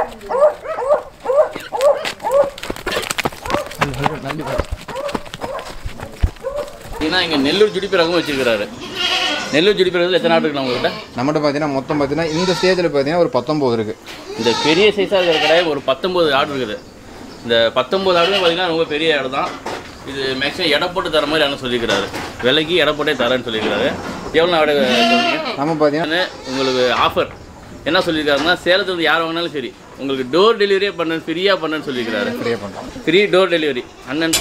ஏன்னா இங்கே நெல்லூர் ஜுடிப்பு ரகம் வச்சிருக்கிறாரு நெல்லூர் ஜுடிப்பு ரகத்தில் எத்தனை ஆடு இருக்கு நம்மகிட்ட நம்மகிட்ட பார்த்தீங்கன்னா மொத்தம் பார்த்தீங்கன்னா இந்த ஸ்டேஜில் பார்த்தீங்கன்னா ஒரு பத்தொம்போது இருக்குது இந்த பெரிய சைஸாக இருக்கிற கடையில் ஒரு பத்தொம்போது ஆடு இருக்குது இந்த பத்தொம்போது ஆடுமே பார்த்தீங்கன்னா ரொம்ப பெரிய ஆடு தான் இது மேக்ஸிமம் எடை போட்டு தர மாதிரி அண்ணன் சொல்லியிருக்கிறாரு விலைக்கு எடை போட்டே தரேன்னு சொல்லியிருக்கிறாரு எவ்வளோ ஆடு சொல்றீங்க நம்ம பார்த்தீங்கன்னா அண்ணே, உங்களுக்கு ஆஃபர் என்ன சொல்லியிருக்காருன்னா சேலத்துல இருந்து யார் வாங்கினாலும் சரி உங்களுக்கு டோர் டெலிவரியே பண்ண ஃப்ரீயாக பண்ணேன்னு சொல்லியிருக்கிறாரு ஃப்ரீயாக பண்ணுறோம் ஃப்ரீ டோர் டெலிவரி அண்ணன்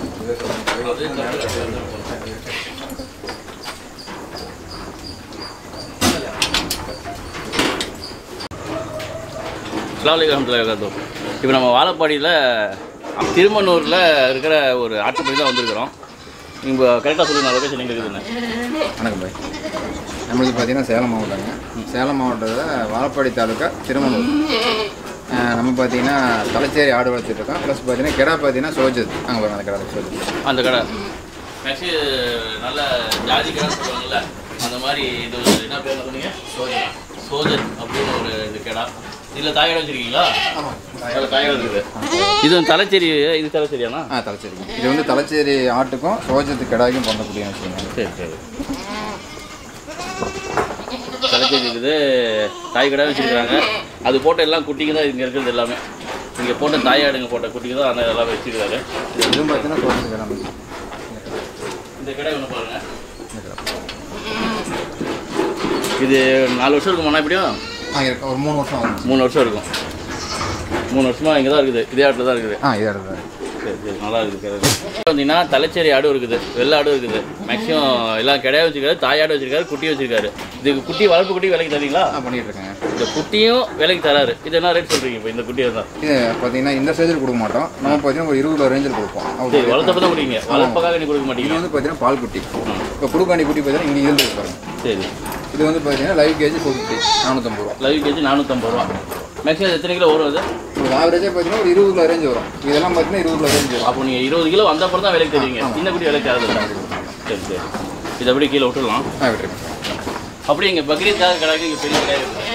அஸ்லாமலைக்கம் இப்போ நம்ம வாழப்பாடியில் திருமணூரில் இருக்கிற ஒரு ஆட்டுப்படி தான் வந்திருக்கிறோம் இப்போ கரெக்டாக சொல்லுங்க லொக்கேஷன் எங்கே இருக்குதுன்னு வணக்கம் பாய் நம்மளுக்கு பார்த்தீங்கன்னா சேலம் மாவட்டங்க சேலம் மாவட்டத்தில் வாழப்பாடி தாலுக்கா திருமணூர் அஹ் நம்ம பார்த்தீங்கன்னா தலைச்சேரி ஆடு வளர்த்துட்டு இருக்கோம் ப்ளஸ் பார்த்தீங்கன்னா கிடா பார்த்தீங்கன்னா சோஜத் அங்கே பாருங்க அந்த கிடா சோஜத் அந்த கடை மேக்ஸி நல்ல ஜாதி கடை சொல்லுவாங்கல்ல அந்த மாதிரி இது ஒரு என்ன பேர் சொன்னீங்க சோஜன் சோஜன் அப்படின்னு ஒரு இது கடை இதில் தாயடை வச்சிருக்கீங்களா அதில் தாயடை இருக்குது இது வந்து தலைச்சேரி இது தலைச்சேரியாண்ணா ஆ தலைச்சேரிங்க இது வந்து தலைச்சேரி ஆட்டுக்கும் சோஜத்து கிடாய்க்கும் பண்ணக்கூடிய வச்சுக்கோங்க சரி சரி தலைச்சேரி இருக்குது தாய் கடை வச்சிருக்காங்க அது போட்ட எல்லாம் குட்டிங்க தான் இங்கே இருக்கிறது எல்லாமே இங்கே போட்ட தாயாடுங்க போட்ட குட்டிங்க தான் அந்த எல்லாமே வச்சிருக்காரு இதுவும் பார்த்தீங்கன்னா சோஜத்து கிடா இந்த கடை ஒன்று பாருங்க இது நாலு வருஷம் இருக்குமாண்ணா எப்படியும் ஆ இருக்கு ஒரு மூணு வருஷம் ஆகும் மூணு வருஷம் இருக்கும் மூணு வருஷமா இங்கே தான் இருக்குது இதே ஆட்டில் தான் இருக்குது ஆ இதே இடத்துல சரி சரி நல்லா இருக்குது கிடக்கு பார்த்தீங்கன்னா தலைச்சேரி ஆடு இருக்குது வெள்ளை ஆடு இருக்குது மேக்ஸிமம் எல்லாம் கிடையாது வச்சிருக்காரு தாயாடு வச்சிருக்காரு குட்டி வச்சிருக்காரு இதுக்கு குட்டி வளர்ப்பு குட்டி விலைக்கு தரீங்களா ஆ பண்ணிகிட்டு இருக்கேங்க இந்த குட்டியும் விலைக்கு தராரு இது என்ன ரேட் சொல்கிறீங்க இப்போ இந்த குட்டியை தான் இது பார்த்தீங்கன்னா இந்த ஸ்டேஜில் கொடுக்க மாட்டோம் நம்ம பார்த்தீங்கன்னா ஒரு இருபது ரேஞ்சில் கொடுப்போம் சரி அவங்க வளர்த்தப்ப தான் குடிங்க வளர்ப்பக்காக நீ கொடுக்க இது மாட்டீங்க வந்து பார்த்தீங்கன்னா பால் குட்டி இப்போ குடுக்காண்டி குட்டி பார்த்தீங்கன்னா இங்கே இருந்து பாருங்க சரி இது வந்து பார்த்தீங்கன்னா லைவ் கேஜி ஃபோர் ஃபிஃப்டி நானூற்றம்பது ரூபா லைவ் கேஜி நானூற்றம்பது ரூபா மேக்ஸிமம் எத்தனை கிலோ வரும் அது ஒரு ஆவரேஜாக பார்த்தீங்கன்னா ஒரு இருபது கிலோ ரேஞ்ச் வரும் இதெல்லாம் பார்த்தீங்கன்னா இருபது கிலோ ரேஞ்ச் வரும் அப்போ நீங்கள் இருபது கிலோ வந்த அப்புறம் தான் விலைக்கு தருவீங்க சின்ன குட்டி விலைக்கு தரது சரி சரி இதை அப்படியே கீழே விட்டுடலாம் ஆ விட்டுருக்கேன் அப்படியே இங்கே பக்ரீத்காக கடைக்கு இங்கே பெரிய கடையாக இருக்குது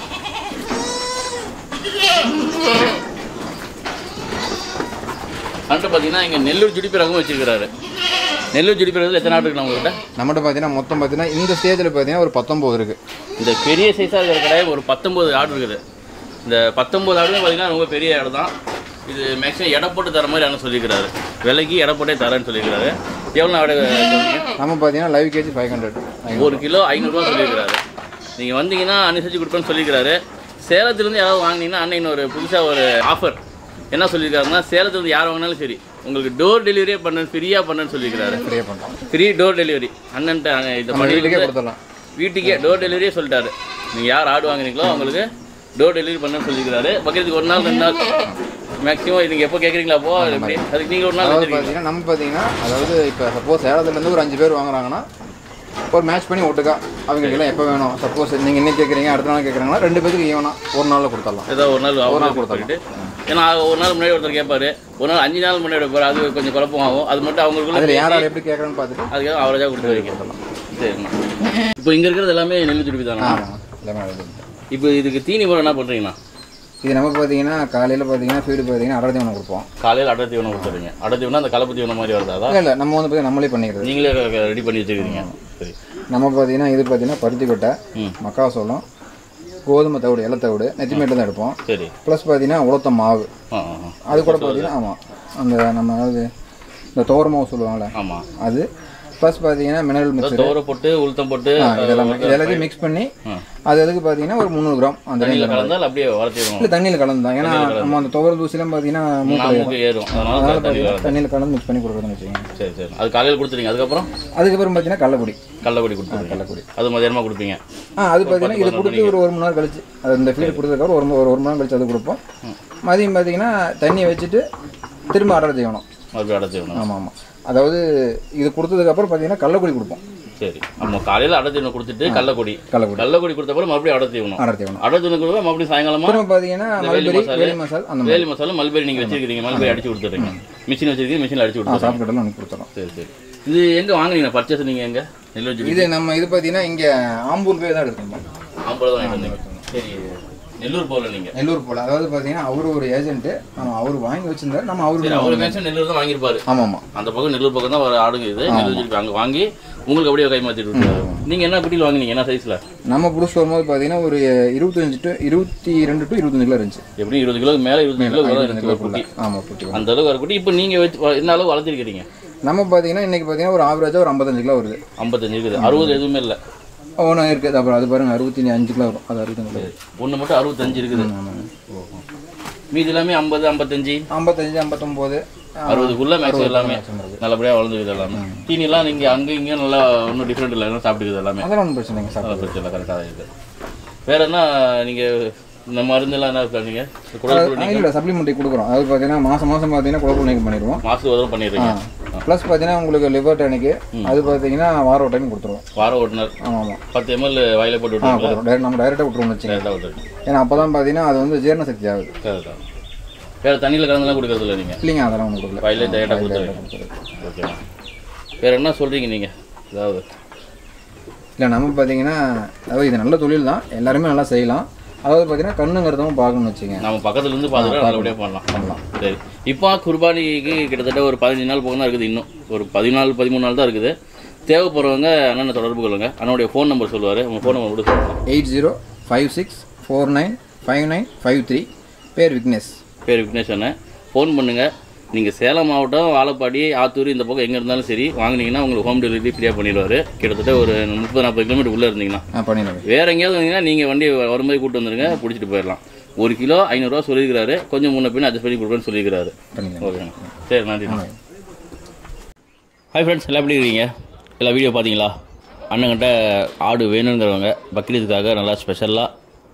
அன்ட்டு பார்த்தீங்கன்னா இங்கே நெல்லூர் ஜுடிப்பு ரகம் வச்சிருக்கிறாரு நெல்லூர் ஜுடிப்பு ரகத்தில் எத்தனை ஆடு இருக்கு நம்மகிட்ட நம்மகிட்ட பார்த்தீங்கன்னா மொத்தம் பார்த்தீங்கன்னா இந்த ஸ்டேஜில் பார்த்தீங்கன்னா ஒரு பத்தொம்போது இருக்குது இந்த பெரிய சைஸாக இருக்கிற கடையில் ஒரு பத்தொம்போது ஆடு இருக்குது இந்த பத்தொம்போது ஆடுமே பார்த்தீங்கன்னா ரொம்ப பெரிய ஆடு தான் இது மேக்ஸிமம் எடை போட்டு தர மாதிரி அண்ணன் சொல்லியிருக்கிறாரு விலைக்கு எடை போட்டே தரேன்னு சொல்லியிருக்கிறாரு எவ்வளோ ஆடு சொல்றீங்க நம்ம பார்த்தீங்கன்னா லைவ் கேஜி ஃபைவ் ஹண்ட்ரட் ஒரு கிலோ ஐநூறுரூவா சொல்லியிருக்கிறாரு நீங்கள் வந்தீங்கன்னா அனுசரித்து கொடுப்பேன்னு சொல்லியிருக்கிறாரு சேலத்துலேருந்து யாராவது வாங்கினீங்கன்னா அண்ணன் இன்னொரு புதுசாக ஒரு ஆஃபர் என்ன சொல்லியிருக்காருன்னா சேலத்துலேருந்து யார் வாங்கினாலும் சரி உங்களுக்கு டோர் டெலிவரியே பண்ண ஃப்ரீயாக பண்ணேன்னு சொல்லியிருக்கிறாரு ஃப்ரீயாக பண்ணுறோம் ஃப்ரீ டோர் டெலிவரி அண்ணன்ட்ட அங்க இந்த நம்ம வீட்டுக்கே பண்ணி கொடுத்துடலாம் வீட்டுக்கே டோர் டெலிவரியே சொல்லிட்டாரு நீங்கள் யார் ஆடு வாங்குறீங்களோ அவங்களுக்கு டோர் டெலிவரி பண்ணேன்னு சொல்லியிருக்கிறாரு பக்கத்துக்கு ஒரு நாள் ரெண்டு நாள் மேக்ஸிமம் நீங்கள் எப்போ கேட்குறீங்களா அப்போ எப்படி அதுக்கு நீங்கள் ஒரு நாள் அதாவது வச்சிருக்கீங்க பார்த்தீங்கன்னா நம்ம பார்த்தீங்கன்னா அதாவது இப்போ சப்போஸ் சேலத்துலேருந்து ஒரு அஞ்சு பேர் வாங்குறாங்கன்னா ஒரு மேட்ச் பண்ணி ஒட்டுக்கா அவங்களுக்கு எல்லாம் எப்போ வேணும் சப்போஸ் நீங்கள் என்ன கேட்குறீங்க அடுத்த நாள் கேட்குறாங்கன்னா ரெண்டு பேருக்கு ஈவனா ஒரு நாளில் கொடுத்துடலாம் ஏதோ ஒரு நாள் ஒரு நாள் அவங்க சொல்லிட்டு ஏன்னா ஒரு நாள் முன்னாடி ஒருத்தர் கேட்பாரு ஒரு நாள் அஞ்சு நாள் முன்னாடி வைப்பாரு அது கொஞ்சம் குழப்பம் ஆகும் அது மட்டும் அவங்களுக்குள்ள அதில் யார் யார் எப்படி கேட்குறான்னு பார்த்துட்டு அதுக்காக அவரேஜாக கொடுத்து வைக்கலாம் சரிண்ணா இப்போ இங்கே இருக்கிறது எல்லாமே நெல் துடுப்பி தானா ஆமாம் எல்லாமே அது. இப்போ இதுக்கு தீனி முறை என்ன பண்ணுறீங்கண்ணா இது நம்ம பார்த்தீங்கன்னா காலையில் பார்த்தீங்கன்னா ஃபீடு பார்த்தீங்கன்னா அடர்த்தி ஒன்று கொடுப்போம் காலையில் அடை தீவனம் கொடுத்துறீங்க அடை தீவனம் அந்த கலப்பு தீவனம் மாதிரி வருதா அதான் இல்லை இல்லை நம்ம வந்து பார்த்தீங்கன்னா நம்மளே பண்ணிக்கிறது நீங்களே ரெடி பண்ணி வச்சுக்கிறீங்க சரி நம்ம பார்த்தீங்கன்னா இது பார்த்தீங்கன்னா பருத்தி கொட்டை ம் மக்காசோளம் கோதுமை தவிடு இலை தவிடு நெத்திமேட்டு தான் எடுப்போம் சரி ப்ளஸ் பார்த்தீங்கன்னா உளுத்த மாவு ஆ ஆ ஆ. அது கூட பார்த்தீங்கன்னா ஆமாம் அந்த நம்ம அதாவது இந்த தோர மாவு சொல்லுவாங்கள்ல ஆமாம் அது ப்ளஸ் பார்த்தீங்கன்னா மினரல் மிக்சர் தோரை போட்டு உளுத்தம் போட்டு இதெல்லாம் இது எல்லாத்தையும் மிக்ஸ் பண்ணி ஆ. அது எதுக்கு பார்த்தீங்கன்னா ஒரு முந்நூறு கிராம் அந்த தண்ணியில் கலந்தால் அப்படியே வளர்த்திடுவோம் இல்லை தண்ணியில் கலந்து தான் ஏன்னா நம்ம அந்த துவர தூசிலாம் பார்த்தீங்கன்னா மூக்கில் நாமக்கு ஏறும் அதனால அதனால தண்ணி பார்த்தீங்கன்னா தண்ணியில் கலந்து மிக்ஸ் பண்ணி கொடுக்குறதுன்னு வச்சுக்கோங்க சரி சரி அது காலையில் கொடுத்துறீங்க அதுக்கப்புறம் அதுக்கப்புறம் பார்த்தீங்கன்னா கள்ளக்குடி கள்ளக்குடி கொடுத்துருங்க கள்ளக்குடி அது மதியானமாக கொடுப்பீங்க ஆ அது பார்த்தீங்கன்னா இது கொடுத்து ஒரு ஒரு மணி நேரம் கழிச்சு அது இந்த ஃபீல்டு கொடுத்ததுக்கப்புறம் ஒரு ம- ஒரு ஒரு மணி நேரம் கழிச்சு அது கொடுப்போம் மதியம் பார்த்தீங்கன்னா தண்ணியை வச்சுட்டு திரும்ப அடர் செய்யணும் மறுபடியும் அடைச்சிடணும் ஆமாம் ஆமாம் அதாவது இது கொடுத்ததுக்கப்புறம் பார்த்தீங்கன்னா கள்ளக்குடி கொடுப்போம் சரி நம்ம காலையில் அடை தீவனம் கொடுத்துட்டு கள்ளக்குடி கள்ளக்குடி கள்ளக்குடி கொடுத்தப்பறம் மறுபடியும் அடை தீவனம் அடர் செய்யணும் அடை தீவனம் கொடுத்தா மறுபடியும் சாயங்காலமா திரும்ப பார்த்தீங்கன்னா வேலி மல்பெரி மசாலா. வேலி மசால் அந்த மாதிரி வேலி மசாலா மல்பெரி நீங்கள் வச்சிருக்கீங்க மல்பெரி அடிச்சு கொடுத்துட்றீங்க மிஷின் வச்சிருக்கீங்க மிஷினில் அடிச்சு ஆ கொடுத்துருங்க சாப்பிட்டு கடலாம் எனக்கு கொடுத்துறோம் சரி சரி இது எங்கே வாங்குனீங்க பர்ச்சேஸ் நீங்கள் எங்கே நெல் வச்சு இது நம்ம இது பார்த்தீங்கன்னா இங்கே ஆம்பூர் போய் தான் எடுக்கணும் ஐம்பது தான் வாங்கிட்டு வந்தீங்க சரி நெல்லூர் போகல நீங்க நெல்லூர் போல அதாவது பார்த்தீங்கன்னா அவர் ஒரு ஏஜென்ட்டு நம்ம அவர் வாங்கி வச்சிருந்தாரு நம்ம சரி அவரு அவர் மேக்ஸிமம் நெல்லூர் தான் வாங்கியிருப்பாரு ஆமாம் ஆமாம் அந்த பக்கம் நெல்லூர் பக்கம் தான் ஒரு ஆடுங்க இது நெல்லூர் ஜிலிபி அங்கே வாங்கி உங்களுக்கு அப்படியே கைமாற்றிட்டு விட்டுருக்காரு நீங்க என்ன குட்டியில் வாங்குனீங்க என்ன சைஸ்ல நம்ம புடிச்சு வரும்போது பார்த்தீங்கன்னா ஒரு இருபத்தஞ்சு டு இருபத்தி ரெண்டு டு இருபத்தஞ்சு கிலோ இருந்துச்சு எப்படி இருபது கிலோ மேலே இருபது கிலோ வரும் எனக்கு ஒரு குட்டி ஆமாம் குட்டி அந்த அளவுக்கு வர குட்டி இப்போ நீங்க வச்சு வ- என்ன அளவு வளர்த்திருக்கிறீங்க நம்ம பார்த்தீங்கன்னா இன்னைக்கு பார்த்தீங்கன்னா ஒரு ஆவரேஜாக ஒரு ஐம்பத்தஞ்சு கிலோ வருது ஐம்பத்தஞ்சு இருக்குது அறுபது எதுவுமே இல்லை ஒன்று இருக்குது அப்புறம் அது பாருங்க அறுபத்தி அஞ்சு கிலோ வரும் அது அறுபத்தஞ்சு கிலோ ஒன்று மட்டும் அறுபத்தஞ்சு இருக்குது மீதி எல்லாமே ஐம்பது ஐம்பத்தஞ்சு ஐம்பத்தஞ்சு ஐம்பத்தொம்போது அறுபதுக்குள்ள மேக்ஸிமம் எல்லாமே நல்லபடியா வளர்ந்துக்குது எல்லாமே தீனிலாம் நீங்க அங்க இங்க நல்லா ஒன்றும் டிஃப்ரெண்ட் இல்லை எல்லாம் சாப்பிட்டுக்குது எல்லாமே அதெல்லாம் ஒன்றும் பிரச்சனை இல்லைங்க சார் அதெல்லாம் பிரச்சனை இல்லை கரெக்டாக இருக்குது வேற என்ன நீங்க இந்த மருந்தெல்லாம் என்ன இருக்காங்க குடல் இல்லை சப்ளிமெண்ட்ரி கொடுக்குறோம் அது பார்த்தீங்கன்னா மாதம் மாதம் பார்த்தீங்கன்னா குழப்பம் நீக்கம் பண்ணிடுவோம் மாசத்துக்கு உதவும் பண்ணிடுறீங்க ப்ளஸ் பார்த்தீங்கன்னா உங்களுக்கு லிவர் டானிக்கு அது பார்த்தீங்கன்னா வார ஒரு டைம் கொடுத்துருவோம் வார ஓட்டுனர் ஆமாம் ஆமாம் பத்து எம்எல் வாயில போட்டு ஆ விட்டுருங்களா கொடுத்துருவோம் டைரக்ட் நம்ம டைரெக்டாக விட்டுருவோம் வச்சுங்க கரெக்டாக விட்டுருக்கு ஏன்னா அப்போ தான் பார்த்தீங்கன்னா அது வந்து ஜீரண சக்தி ஆகுது கரெக்டாக வேற தண்ணியில் கலந்துலாம் கொடுக்கறது இல்லை நீங்க இல்லைங்க அதெல்லாம் ஒன்றும் கொடுக்கல வாயிலே டைரெக்டாக கொடுத்துருங்க ஓகேவா வேற என்ன சொல்றீங்க நீங்க அதாவது இல்லை நம்ம பார்த்தீங்கன்னா அதாவது இது நல்ல தொழில் தான் எல்லாருமே நல்லா செய்யலாம் அதாவது பார்த்தீங்கன்னா கண்ணுங்கிறதும் பார்க்கணும்னு வச்சுங்க நம்ம பக்கத்துல இருந்து பார்த்துட்டு நல்லபடியாக பண்ணலாம் பண்ணலாம் சரி இப்போ குர்பானிக்கு கிட்டத்தட்ட ஒரு பதினஞ்சு நாள் போக தான் இருக்குது இன்னும் ஒரு பதினாலு பதிமூணு நாள் தான் இருக்குது தேவைப்படுறவங்க அண்ணனை தொடர்பு கொள்ளுங்க அண்ணனுடைய ஃபோன் நம்பர் சொல்லுவார் உங்கள் ஃபோன் நம்பர் கூட சொல்லுங்கள் eight zero five six four nine five nine five three பேர் விக்னேஷ் பேர் விக்னேஷ் அண்ணன் ஃபோன் பண்ணுங்கள் நீங்கள் சேலம் மாவட்டம் வாழப்பாடி ஆத்தூர் இந்த பக்கம் எங்கே இருந்தாலும் சரி வாங்குனீங்கன்னா உங்களுக்கு ஹோம் டெலிவரி ஃப்ரீயாக பண்ணிடுவார் கிட்டத்தட்ட ஒரு முப்பது நாற்பது கிலோமீட்டர் உள்ளே இருந்தீங்கன்னா ஆ பண்ணிடுறேன் வேற எங்கேயாவது வந்தீங்கன்னா நீங்கள் வண்டி வரும்போது கூட்டு வந்துருங்க பிடிச்சிட்டு போயிடலாம் ஒரு கிலோ ஐநூறுரூவா சொல்லியிருக்கிறாரு கொஞ்சம் முன்ன பின்ன அட்ஜஸ்ட் பண்ணி கொடுக்குறேன்னு சொல்லியிருக்கிறாரு பண்ணிக்கலாம் ஓகேண்ணா சரி நன்றி ஹாய் ஃப்ரெண்ட்ஸ் எல்லாம் எப்படி இருக்கீங்க எல்லாம் வீடியோ பார்த்தீங்களா அண்ணங்கிட்ட ஆடு வேணுங்கிறவங்க பக்ரீத்துக்காக நல்லா ஸ்பெஷலாக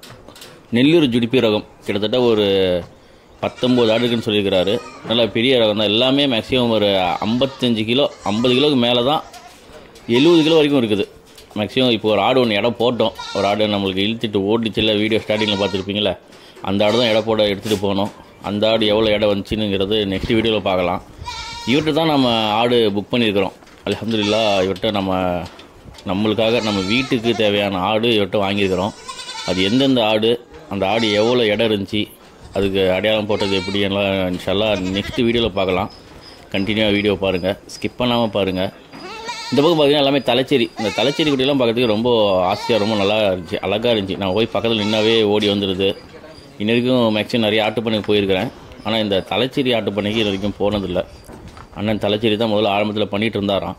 நெல்லூர் ஜுடிப்பி ரகம் கிட்டத்தட்ட ஒரு பத்தொம்போது ஆடுக்குன்னு சொல்லியிருக்கிறாரு நல்லா பெரிய ரகம் தான் எல்லாமே மேக்ஸிமம் ஒரு ஐம்பத்தஞ்சு கிலோ ஐம்பது கிலோவுக்கு மேலே தான் எழுபது கிலோ வரைக்கும் இருக்குது மேக்ஸிமம் இப்போ ஒரு ஆடு ஒன்று இடம் போட்டோம் ஒரு ஆடு நம்மளுக்கு இழுத்துட்டு ஓடிச்சுல வீடியோ ஸ்டார்டிங்கில் பார்த்துருப்பீங்களே அந்த ஆடு தான் இடம் போட எடுத்துகிட்டு போனோம் அந்த ஆடு எவ்வளோ இடம் வந்துச்சுங்கிறது நெக்ஸ்ட் வீடியோவில் பார்க்கலாம் இவர்கிட்ட தான் நம்ம ஆடு புக் பண்ணியிருக்கிறோம் அல்ஹம்துலில்லா இவர்கிட்ட நம்ம நம்மளுக்காக நம்ம வீட்டுக்கு தேவையான ஆடு இவர்கிட்ட வாங்கியிருக்கிறோம் அது எந்தெந்த ஆடு அந்த ஆடு எவ்வளோ இடம் இருந்துச்சு அதுக்கு அடையாளம் போட்டது எப்படி எல்லாம் இன்ஷால்லா நெக்ஸ்ட் வீடியோவில் பார்க்கலாம் கண்டினியூவாக வீடியோ பாருங்கள் ஸ்கிப் பண்ணாமல் பாருங்கள் இந்த பக்கம் பார்த்தீங்கன்னா எல்லாமே தலைச்சேரி இந்த தலைச்சேரி குட்டியெல்லாம் பார்க்கறதுக்கு ரொம்ப ஆசையாக ரொம்ப நல்லா இருந்துச்சு அழகாக இருந்துச்சு நான் போய் பக்கத்தில் நின்னாவே ஓடி வந்துடுது இன்ன வரைக்கும் மேக்ஸிமம் நிறைய ஆட்டுப்பண்ணைக்கு போயிருக்கிறேன் ஆனால் இந்த தலைச்சேரி ஆட்டுப்பண்ணைக்கு இது வரைக்கும் போனதில்லை அண்ணன் தலைச்சேரி தான் முதல்ல ஆரம்பத்தில் பண்ணிகிட்டு இருந்தாராம்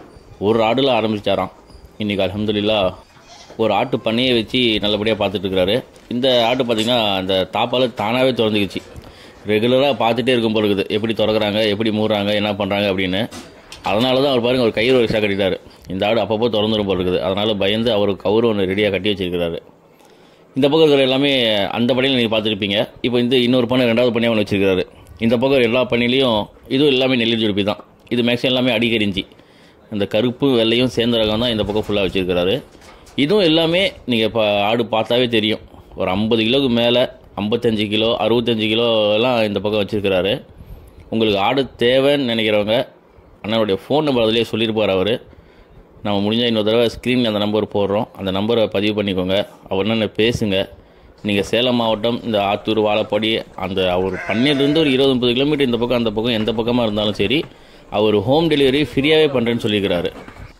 ஒரு ஆடில் ஆரம்பிச்சாராம் இன்றைக்கி அல்ஹம்துலில்லா ஒரு ஆட்டு பண்ணையை வச்சு நல்லபடியாக பார்த்துட்டு இருக்கிறாரு இந்த ஆட்டு பார்த்திங்கன்னா அந்த தாப்பால் தானாகவே திறந்துக்குச்சு ரெகுலராக பார்த்துட்டே இருக்கும் போல இருக்குது எப்படி திறக்கிறாங்க எப்படி மூடுறாங்க என்ன பண்ணுறாங்க அப்படின்னு அதனால தான் அவர் பாருங்க ஒரு கயிறு வரிசா கட்டிட்டாரு இந்த ஆடு அப்பப்போ திறந்துரும் போல இருக்குது அதனால் பயந்து அவர் கவுரு ஒன்று ரெடியாக கட்டி வச்சிருக்கிறாரு இந்த பக்கம் இருக்கிற எல்லாமே அந்த பணியில் நீங்கள் பார்த்துருப்பீங்க இப்போ இந்த இன்னொரு பண்ணை ரெண்டாவது பண்ணியாக ஒன்று வச்சிருக்காரு இந்த பக்கம் எல்லா பண்ணிலையும் இதுவும் எல்லாமே நெல்லி ஜுடுப்பி தான் இது மேக்ஸிமம் எல்லாமே அடிக்கரிஞ்சி அந்த கருப்பு வெள்ளையும் சேர்ந்த ரகம் தான் இந்த பக்கம் ஃபுல்லாக வச்சிருக்கிறாரு இதுவும் எல்லாமே நீங்கள் இப்போ ஆடு பார்த்தாவே தெரியும் ஒரு ஐம்பது கிலோவுக்கு மேலே ஐம்பத்தஞ்சு கிலோ அறுபத்தஞ்சு கிலோ எல்லாம் இந்த பக்கம் வச்சிருக்கிறாரு உங்களுக்கு ஆடு தேவைன்னு நினைக்கிறவங்க அண்ணனுடைய ஃபோன் நம்பர் அதிலே சொல்லியிருப்பார் அவர் நம்ம முடிஞ்சால் இன்னொரு தடவை ஸ்க்ரீனில் அந்த நம்பர் போடுறோம் அந்த நம்பரை பதிவு பண்ணிக்கோங்க அவர் என்னென்ன பேசுங்க நீங்கள் சேலம் மாவட்டம் இந்த ஆத்தூர் வாழப்பாடி அந்த அவர் பண்ணையிலேருந்து ஒரு இருபது முப்பது கிலோமீட்டர் இந்த பக்கம் அந்த பக்கம் எந்த பக்கமாக இருந்தாலும் சரி அவர் ஹோம் டெலிவரி ஃப்ரீயாகவே பண்ணுறேன்னு சொல்லியிருக்கிறாரு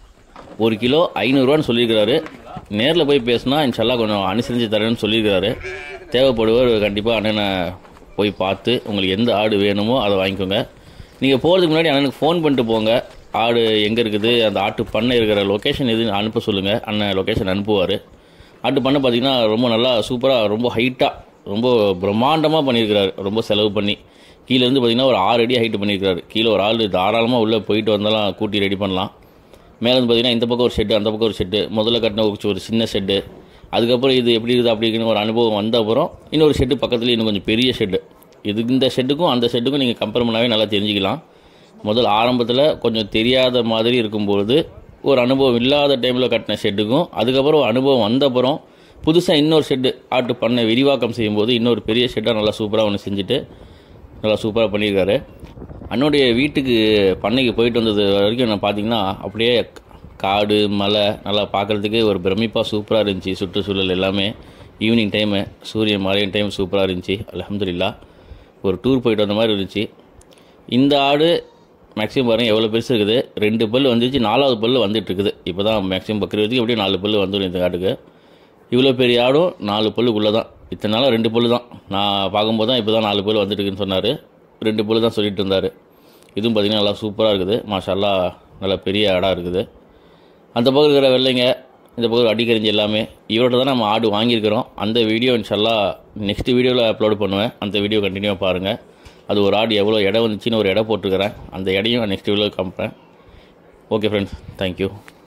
ஒரு கிலோ ஐநூறுரூவான்னு சொல்லியிருக்கிறாரு நேரில் போய் பேசினா இன்ஷால்லா கொஞ்சம் அனுசரித்து தரேன்னு சொல்லியிருக்கிறாரு தேவைப்படுவர் கண்டிப்பாக அண்ணனை போய் பார்த்து உங்களுக்கு எந்த ஆடு வேணுமோ அதை வாங்கிக்கோங்க நீங்கள் போகிறதுக்கு முன்னாடி அண்ணனுக்கு ஃபோன் பண்ணிட்டு போங்க ஆடு எங்கே இருக்குது அந்த ஆட்டு பண்ணை இருக்கிற லொக்கேஷன் எதுன்னு அனுப்ப சொல்லுங்கள் அண்ணன் லொக்கேஷன் அனுப்புவார் ஆட்டு பண்ணை பார்த்தீங்கன்னா ரொம்ப நல்லா சூப்பராக ரொம்ப ஹைட்டாக ரொம்ப பிரம்மாண்டமாக பண்ணியிருக்கிறாரு ரொம்ப செலவு பண்ணி கீழேருந்து பார்த்தீங்கன்னா ஒரு ஆறு அடி ஹைட்டு பண்ணியிருக்கிறாரு கீழே ஒரு ஆள் தாராளமாக உள்ளே போயிட்டு வந்தாலும் கூட்டி ரெடி பண்ணலாம் மேலே வந்து பார்த்தீங்கன்னா இந்த பக்கம் ஒரு ஷெட்டு அந்த பக்கம் ஒரு ஷெட்டு முதல்ல கட்டின ஒரு ஒரு சின்ன ஷெட்டு அதுக்கப்புறம் இது எப்படி இருக்குது அப்படி இருக்குன்னு ஒரு அனுபவம் வந்த அப்புறம் இன்னொரு ஷெட்டு பக்கத்துலேயே இன்னும் கொஞ்சம் பெரிய ஷெட்டு இது இந்த ஷெட்டுக்கும் அந்த ஷெட்டுக்கும் நீங்கள் கம்பேர் பண்ணாவே நல்லா தெரிஞ்சுக்கலாம் முதல் ஆரம்பத்தில் கொஞ்சம் தெரியாத மாதிரி இருக்கும்பொழுது ஒரு அனுபவம் இல்லாத டைமில் கட்டின ஷெட்டுக்கும் அதுக்கப்புறம் ஒரு அனுபவம் வந்த அப்புறம் புதுசாக இன்னொரு ஷெட்டு ஆட்டு பண்ணை விரிவாக்கம் செய்யும்போது இன்னொரு பெரிய ஷெட்டாக நல்லா சூப்பராக ஒன்று செஞ்சுட்டு நல்லா சூப்பராக பண்ணியிருக்காரு அண்ணனுடைய வீட்டுக்கு பண்ணைக்கு போயிட்டு வந்தது வரைக்கும் நான் பார்த்தீங்கன்னா அப்படியே காடு மலை நல்லா பார்க்குறதுக்கு ஒரு பிரமிப்பாக சூப்பராக இருந்துச்சு சுற்றுச்சூழல் எல்லாமே ஈவினிங் டைமு சூரியன் மாலையின் டைம் சூப்பராக இருந்துச்சு அல்ஹம்துலில்லாஹ் ஒரு டூர் போயிட்டு வந்த மாதிரி இருந்துச்சு இந்த ஆடு மேக்ஸிமம் பாருங்கள் எவ்வளோ பெருசு இருக்குது ரெண்டு பல் வந்துச்சு நாலாவது பல் வந்துட்டு இருக்குது இப்போ தான் மேக்ஸிமம் பக்கிறதுக்கு எப்படியும் நாலு பல் வந்துடும் இந்த ஆட்டுக்கு இவ்வளோ பெரிய ஆடும் நாலு பல்லுக்குள்ளே தான் இத்தனை நாளாக ரெண்டு பல்லு தான் நான் பார்க்கும்போது தான் இப்போ தான் நாலு பல் வந்துட்டுருக்குன்னு சொன்னார் ரெண்டு பல்லு தான் சொல்லிட்டு இருந்தார் இதுவும் பார்த்திங்கன்னா நல்லா சூப்பராக இருக்குது மாஷால்லா நல்லா பெரிய ஆடாக இருக்குது அந்த பக்கம் இருக்கிற வெள்ளைங்க இந்த பக்கம் அடிக்கரிஞ்சு எல்லாமே இவரோட தான் நம்ம ஆடு வாங்கியிருக்கிறோம் அந்த வீடியோ இன்ஷல்லா நெக்ஸ்ட் வீடியோவில் அப்லோட் பண்ணுவேன் அந்த வீடியோ கண்டினியூவாக பாருங்கள் அது ஒரு ஆடு எவ்வளோ இடம் வந்துச்சுன்னு ஒரு இடம் போட்டிருக்கிறேன் அந்த இடையும் நெக்ஸ்ட் வீடியோவில் காமிப்பேன் ஓகே ஃப்ரெண்ட்ஸ் தேங்க்யூ